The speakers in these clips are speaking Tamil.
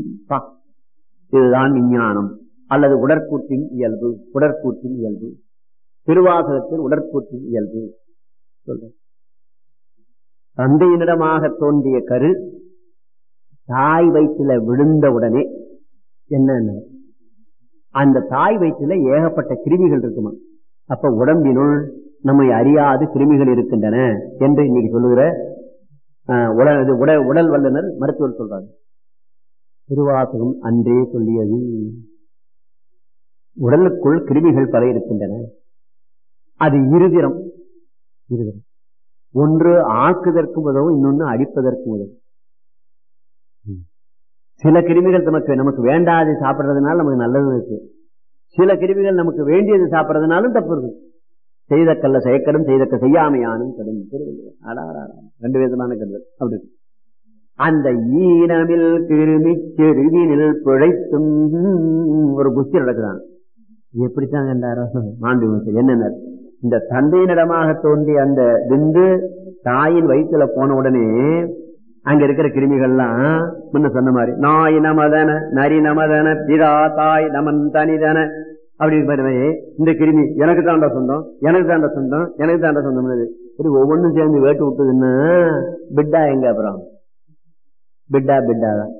பா. இதுதான் விஞ்ஞானம் அல்லது உடற்கூற்றின் இயல்பு உடற்கூற்றின் இயல்பு திருவாசகத்தில் உடற்கூற்றின் இயல்பு சொல்றேன் தந்தையினிடமாக தோன்றிய கரு தாய் வயிற்றுல விழுந்த உடனே என்ன அந்த தாய் வயிற்றுல ஏகப்பட்ட கிருமிகள் இருக்குமா அப்ப உடம்பினுள் நம்மை அறியாது கிருமிகள் இருக்கின்றன என்று இன்னைக்கு சொல்லுகிற ஆஹ், உடல் இது உடல் உடல் வல்லுனர் மருத்துவர் சொல்றாங்க திருவாசகம் அன்றே சொல்லியது உடலுக்குள் கிருமிகள் பல இருக்கின்றன அது இருதிரம் இருதிரம் ஒன்று ஆக்குதற்கு உதவும் இன்னொன்னு அடிப்பதற்கு உதவும் ம். சில கிருமிகள் நமக்கு நமக்கு வேண்டாது சாப்பிடுறதுனால நமக்கு நல்லது இருக்கு சில கிருமிகள் நமக்கு வேண்டியது சாப்பிடுறதுனாலும் தப்பு இருக்கு செய்த கல்ல செயக்கடும் செய்தக்க செய்யாமையானும் கடும் திருவள்ளுவர். அடாடா, ரெண்டு விதமான கருதல் அப்படி இருக்கு. அந்த ஈனமில் கிருமி செருவினில் பிழைத்தும் ஒரு குஸ்தி நடக்குதான் எப்படித்தான் கண்டாரோ மாண்பு மிகு என்னென்ன இந்த தந்தையினிடமாக தோன்றிய அந்த விந்து தாயின் வயிற்றுல போன உடனே அங்க இருக்கிற கிருமிகள்லாம் முன்ன சொன்ன மாதிரி நாய் நமதன நரி நமதன பிதா தாய் நமன் தனிதன அப்படி பாருங்க இந்த கிருமி எனக்கு தாண்டா சொந்தம் எனக்கு தாண்டா சொந்தம் எனக்கு தாண்டா சொந்தம் சரி ஒவ்வொன்றும் சேர்ந்து வேட்டு விட்டதுன்னா பிட்டா எங்க அப்புறம் பிட்டா பிட்டா தான்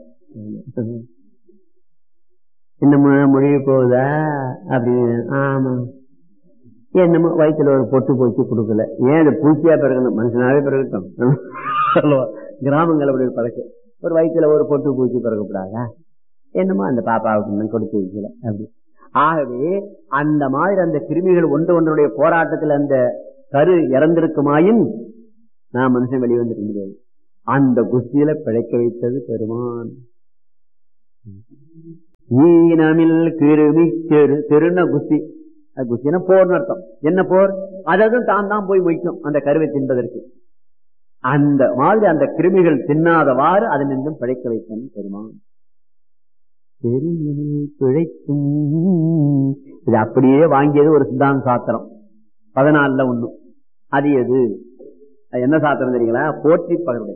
என்னமோ மொழிய போகுதா அப்படின்னு ஆமா என்னமோ வயிற்றுல ஒரு பொட்டு போச்சு கொடுக்கல ஏன் அது பூச்சியா பிறக்கணும் மனுஷனாவே பிறக்கட்டும் சொல்லுவா கிராமங்கள் அப்படி ஒரு பழக்கம் ஒரு வயிற்றுல ஒரு பொட்டு பூச்சி பிறக்கப்படாதா என்னமோ அந்த பாப்பாவுக்கு இன்னும் கொடுத்து வைக்கல அப்படி ஆகவே அந்த மாதிரி அந்த கிருமிகள் ஒன்று ஒன்றுடைய போராட்டத்தில் அந்த கரு இறந்திருக்குமாயின் நான் மனுஷன் வெளியே வந்துருக்க முடியாது அந்த குஸ்தியில பிழைக்க வைத்தது பெருமான் ஈனமில் கிருமி தெரு தெருன குஸ்தி அது குஸ்தினா போர்னு அர்த்தம் என்ன போர் அதாவது தான் தான் போய் மொய்க்கும் அந்த கருவை தின்பதற்கு அந்த மாதிரி அந்த கிருமிகள் தின்னாதவாறு அதனின்றும் பிழைக்க வைத்தன் பெருமான் பெருமினில் பிழைக்கும் இது அப்படியே வாங்கியது ஒரு சித்தாந்த சாத்திரம் பதினாலுல ஒண்ணு அது எது அது என்ன சாத்திரம் தெரியுங்களா போற்றி பகருடைய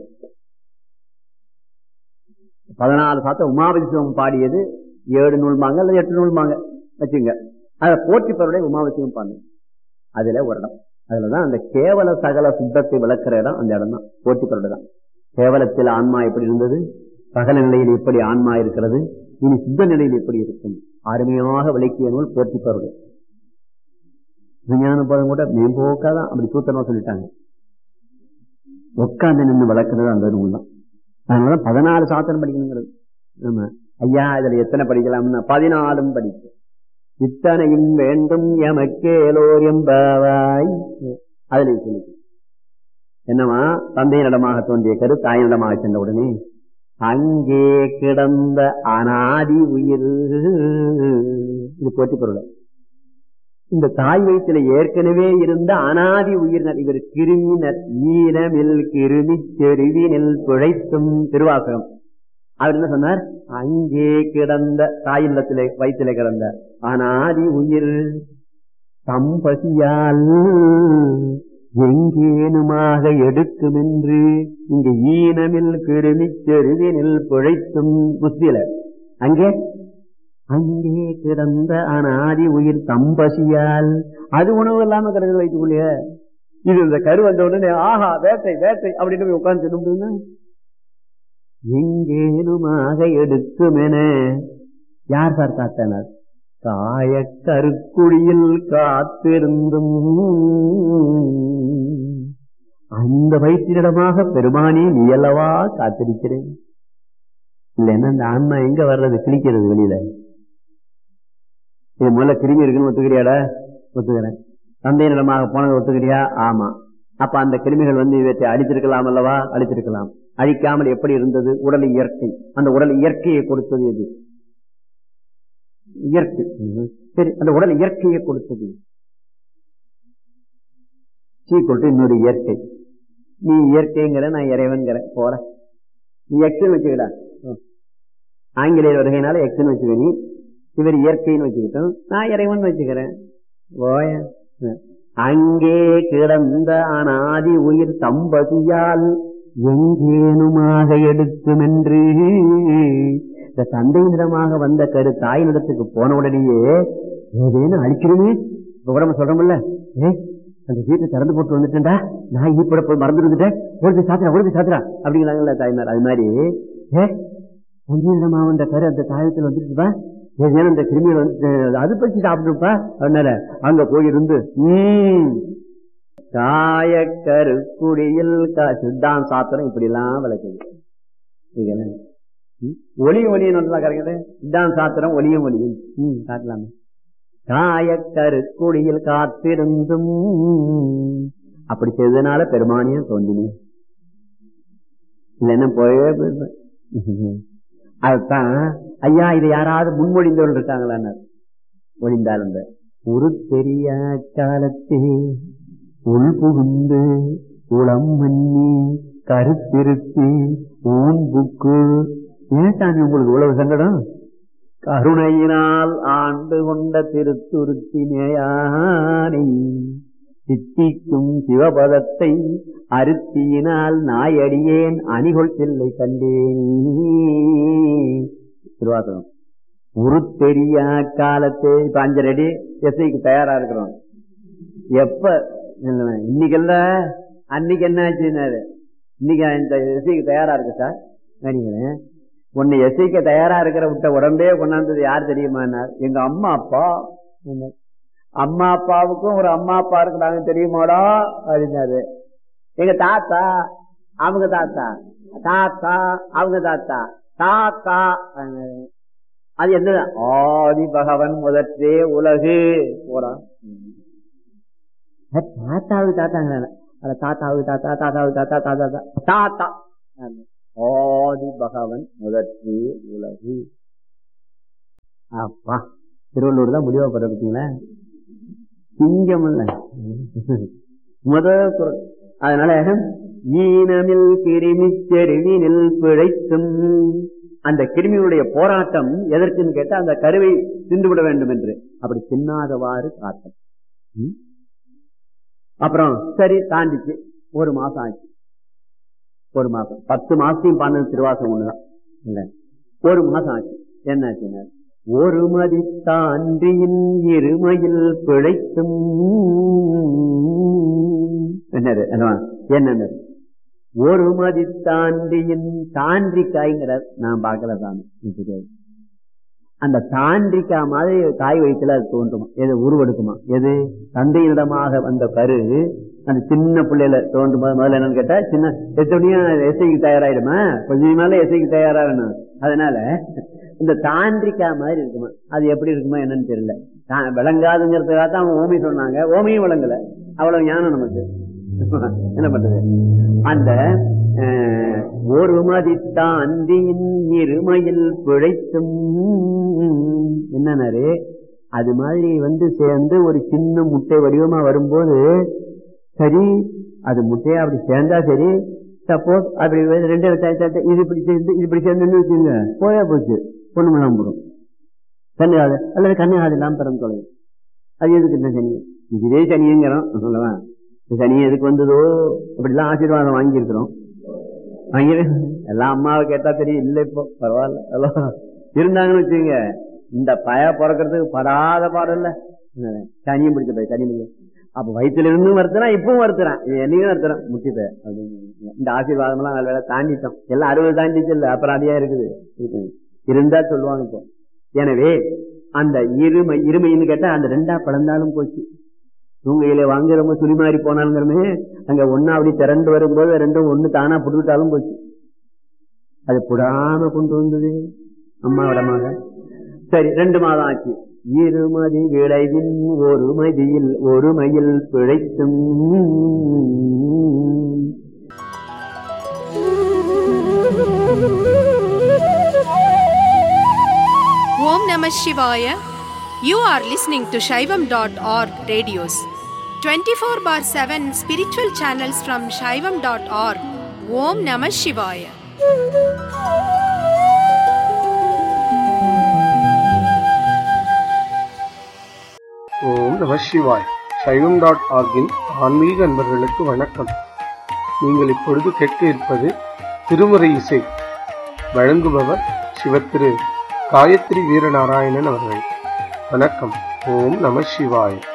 பதினாலு சாத்திரம் உமாபதி சிவம் பாடியது ஏழு நூல்மாங்க அல்லது எட்டு நூல்மாங்க வச்சுங்க அதை போற்றி பகருடைய உமாபதி சிவம் பாடு அதுல ஒரு இடம் அதுலதான் அந்த கேவல சகல சுத்தத்தை விளக்குற இடம் அந்த இடம் தான் போற்றி பகருடைய தான் கேவலத்தில் ஆன்மா எப்படி இருந்தது சகல நிலையில் எப்படி ஆன்மா இருக்கிறது இனி சுத்த நிலையில் எப்படி இருக்கும் அருமையாக விளக்கிய நூல் போற்றி பகருடைய விஞ்ஞான பதம் கூட மேம்போக்காதான் அப்படி சூத்திரமா சொல்லிட்டாங்க உட்கார்ந்து நின்று வளர்க்கறது அந்த நூல் தான் அதனாலதான் பதினாலு சாத்திரம் படிக்கணுங்கிறது ஆமா ஐயா இதுல எத்தனை படிக்கலாம்னா பதினாலும் படிக்க இத்தனையும் வேண்டும் எமக்கேலோர் எம்பாவாய் அதுல சொல்லி என்னவா தந்தையினிடமாக தோன்றிய கரு தாயினிடமாக சென்ற உடனே அங்கே கிடந்த அனாதி உயிர் இது போட்டி பொருள் இந்த தாய் வயிற்றுல ஏற்கனவே இருந்த அனாதி உயிரினர் இவர் கிருமினர் ஈனமில் கிருமி செருவினில் பிழைத்தும் திருவாசகம் அவர் என்ன சொன்னார் அங்கே கிடந்த தாயில்லத்திலே வயிற்றிலே கிடந்த அனாதி உயிர் தம்பசியால் எங்கேனுமாக எடுக்கும் என்று இங்க ஈனமில் கிருமி செருவினில் பிழைத்தும் புத்தியில அங்கே அங்கே கிடந்த அனாதி உயிர் தம்பசியால் அது உணவு இல்லாம கிடக்குது வைத்துக்குள்ளே இது இந்த கரு வந்த உடனே ஆஹா வேட்டை வேட்டை அப்படின்னு போய் உட்கார்ந்து சொல்லும்போது எங்கேனுமாக எடுக்குமென யார் சார் காத்தனர் காய கருக்குடியில் காத்திருந்தும் அந்த வயிற்றிடமாக பெருமானி நீயல்லவா காத்திருக்கிறேன் இல்லைன்னா அந்த ஆன்மா எங்க வர்றது கிழிக்கிறது வெளியில இது முதல்ல கிருமி இருக்குன்னு ஒத்துக்கிறியாடா ஒத்துக்கிறேன் தந்தையினிடமாக போனது ஒத்துக்கிறியா ஆமா அப்ப அந்த கிருமிகள் வந்து இவற்றை அழித்திருக்கலாம் அல்லவா அழித்திருக்கலாம் அழிக்காமல் எப்படி இருந்தது உடல் இயற்கை அந்த உடல் இயற்கையை கொடுத்தது எது இயற்கை சரி அந்த உடல் இயற்கையை கொடுத்தது சீ கொட்டு இன்னொரு இயற்கை நீ இயற்கைங்கிற நான் இறைவன்கிற போற நீ எக்ஸ்ன்னு வச்சுக்கடா ஆங்கிலேயர் வருகையினால எக்ஸ்ன்னு வச்சுக்க நீ இவர் இயற்கைன்னு வச்சுக்கிட்டோம் நான் இறைவன் வச்சுக்கிறேன் ஓய அங்கே கிடந்த அனாதி உயிர் தம்பதியால் எங்கேனுமாக எடுக்குமென்று இந்த தந்தையினிடமாக வந்த கரு தாயினிடத்துக்கு போன உடனேயே ஏதேனும் அழிச்சிருமே இப்ப கூட நம்ம சொல்றோம்ல ஏய் அந்த வீட்டை திறந்து போட்டு வந்துட்டேன்டா நான் ஈப்பட போய் மறந்து இருந்துட்டேன் ஓடி போய் சாத்திரா ஓடி போய் சாத்திரா அப்படிங்கிறாங்கல்ல தாய்மார் அது மாதிரி ஏ தந்தையினிடமாக வந்த கரு அந்த தாயத்தில் வந்துட்டுப்பா ஏதேனும் அந்த கிருமிகள் வந்து அது பற்றி சாப்பிட்டுப்பா அதனால அங்க போயிருந்து உம் காயக்கருக்குடியில் சித்தாந்த சாத்திரம் இப்படி எல்லாம் விளக்குது இது என்ன? ம்? ஒளியும் ஒளியும் நல்லா கரைக்குது சித்தாந்த சாத்திரம் ஒளியும் ஒளியும் ம் காட்டலாமே காயக்கருக்குடியில் காத்திருந்தும் அப்படி செய்ததுனால பெருமானியம் தோன்றினேன் இல்லைன்னா போயவே போயிருப்பேன் அதுதான் ஐயா இது யாராவது முன்மொழிந்தவர்கள் இருக்காங்களா ஒழிந்தால் அந்த ஒரு தெரிய காலத்தே உள் புகுந்து உளம் மன்னி கருத்திருத்தி ஊன்புக்கு ஏன் சாமி உங்களுக்கு இவ்வளவு சங்கடம் கருணையினால் ஆண்டு கொண்ட திருத்துருத்தினேயானை சித்திக்கும் சிவபதத்தை அருத்தியினால் நாயடியேன் அணிகொள் செல்லை கண்டேன் திருவாசகம் உரு தெரியா காலத்தே இப்ப அஞ்சரை அடி எஸ்ஐக்கு தயாரா இருக்கிறோம் எப்ப இல்லைண்ணா, இன்னைக்கு இல்ல அன்னைக்கு என்ன ஆச்சுன்னாரு இன்னைக்கு இந்த எஸ்ஐக்கு தயாரா இருக்கு சார் நினைக்கிறேன் உன்னை எஸ்ஐக்கு தயாரா இருக்கிற விட்ட உடம்பே கொண்டாந்தது யார் தெரியுமான்னார் எங்க அம்மா அப்பா என்ன? அம்மா அப்பாவுக்கும் ஒரு அம்மா அப்பா இருக்கிறாங்க தெரியுமாடா அப்படின்னாரு எங்க தாத்தா அவங்க தாத்தா தாத்தா அவங்க தாத்தா தாத்தா அப்படின்னாரு. அது என்ன ஆதி பகவன் முதற்றே உலகு போறான் தாத்தாவுக்கு தாத்தாங்க அத தாத்தாவுக்கு தாத்தா தாத்தாவுக்கு தாத்தா தாத்தா தா- தாத்தா ஆதி பகவன் முதற்றே உலகு அப்பா திருவள்ளூர் தான் முடிவா போற பார்த்தீங்களா சிங்கம் இல்ல முத குரல் அதனால ஈனமில் கிருமி செருவினில் பிழைத்தும் அந்த கிருமியுடைய போராட்டம் எதற்குன்னு கேட்டா அந்த கருவை தின்றுவிட வேண்டும் என்று அப்படி தின்னாதவாறு காத்தம் ம்? அப்புறம் சரி தாண்டிச்சு ஒரு மாசம் ஆச்சு ஒரு மாசம் பத்து மாசத்தையும் பண்ணது திருவாசம் ஒண்ணுதான் இல்ல ஒரு மாசம் ஆச்சு என்ன ஆச்சுன்னா ஒரு மதி தாண்டியின் இருமையில் பிழைத்தும் என்னது என்னவா? என்னது ஒரு மதி தாண்டியின் தாண்டிக்காய்ங்கிறார் நான் பார்க்கல தான் தெரியாது அந்த தாண்டிக்கா மாதிரி காய் வயிற்றுல அது தோன்றுமா எது உருவெடுக்குமா எது தந்தையிடமாக வந்த கரு அந்த சின்ன பிள்ளையில தோன்றும் போது முதல்ல என்னன்னு கேட்டா சின்ன எத்தனையும் எஸ்ஐக்கு தயாராயிடுமா கொஞ்சம் மேல எஸ்ஐக்கு தயாராகணும் அதனால இந்த தாண்டிக்கா மாதிரி இருக்குமா அது எப்படி இருக்குமா என்னன்னு தெரியல தா- விளங்காதுங்கிறதுக்காக தான் அவங்க ஓமி சொன்னாங்க ஓமியும் விளங்கல அவ்வளவு ஞானம் நமக்கு என்ன பண்றது அந்த அஹ், ஒரு மதித்தாண்டியின் இருமையில் பிழைத்தும் என்னன்னாரு அது மாதிரி வந்து சேர்ந்து ஒரு சின்ன முட்டை வடிவமா வரும்போது சரி அது முட்டையா அப்படி சேர்ந்தா சரி சப்போஸ் அப்படி வந்து ரெண்டு இடத்துல சேர்த்து இது இப்படி சேர்ந்து இது இப்படி சேர்ந்துன்னு வச்சுங்க போயா போச்சு பொண்ணு மலாம் போடும் கண்ணுகாது அல்லது கண்ணுகாது இல்லாம பிறந்து தொலையும் அது எதுக்கு இந்த சனி இதுவே சனிங்கிறோம் சொல்லவா இந்த சனி எதுக்கு வந்ததோ அப்படிலாம் ஆசீர்வாதம் வாங்கியிருக்கிறோம் வாங்கி எல்லாம் அம்மாவை கேட்டா தெரியும் இல்ல இப்போ பரவாயில்ல ஹலோ இருந்தாங்கன்னு வச்சுங்க இந்த பய பிறக்கிறதுக்கு படாத பாடம் இல்ல சனியும் பிடிச்ச போய் சனி பிடிச்ச அப்ப வயிற்றுல இருந்தும் வருத்துறான் இப்பவும் வருத்துறான் இது என்னையும் வருத்துறான் முட்டிப்ப அப்படின்னு இந்த ஆசீர்வாதம் எல்லாம் நல்ல வேலை தாண்டிட்டோம் எல்லாம் அறுபது தாண்டிச்சு இல்ல அப்புறம் அதிகா இருக்குது இருக்குது. இருந்தா சொல்லுவாங்க இப்போ எனவே அந்த இருமை இருமைன்னு கேட்டா அந்த ரெண்டா பிளந்தாலும் போச்சு தூங்கையில வாங்குறவங்க சுழி மாறி போனாலுங்கிறமே அங்க ஒன்னா அப்படி திரண்டு வரும்போது ரெண்டும் ஒண்ணு தானா புடுவிட்டாலும் போச்சு அது புடாம கொண்டு வந்தது அம்மாவிடமாக சரி ரெண்டு மாதம் ஆச்சு இருமதி விளைவின் ஒரு மதியில் ஒரு மயில் பிழைத்தும் Om Namah Shivaya. You are listening to Shaivam.org radios. 24 bar 7 spiritual channels from Shaivam.org. Om Namah Shivaya. ஓம் நம சிவாய் சைவம் டாட் ஆர்கின் ஆன்மீக அன்பர்களுக்கு வணக்கம் நீங்கள் இப்பொழுது கேட்க இருப்பது திருமுறை இசை வழங்குபவர் சிவத்திரு காயத்ரி வீரநாராயணன் அவர்கள் வணக்கம் ஓம் நம சிவாய்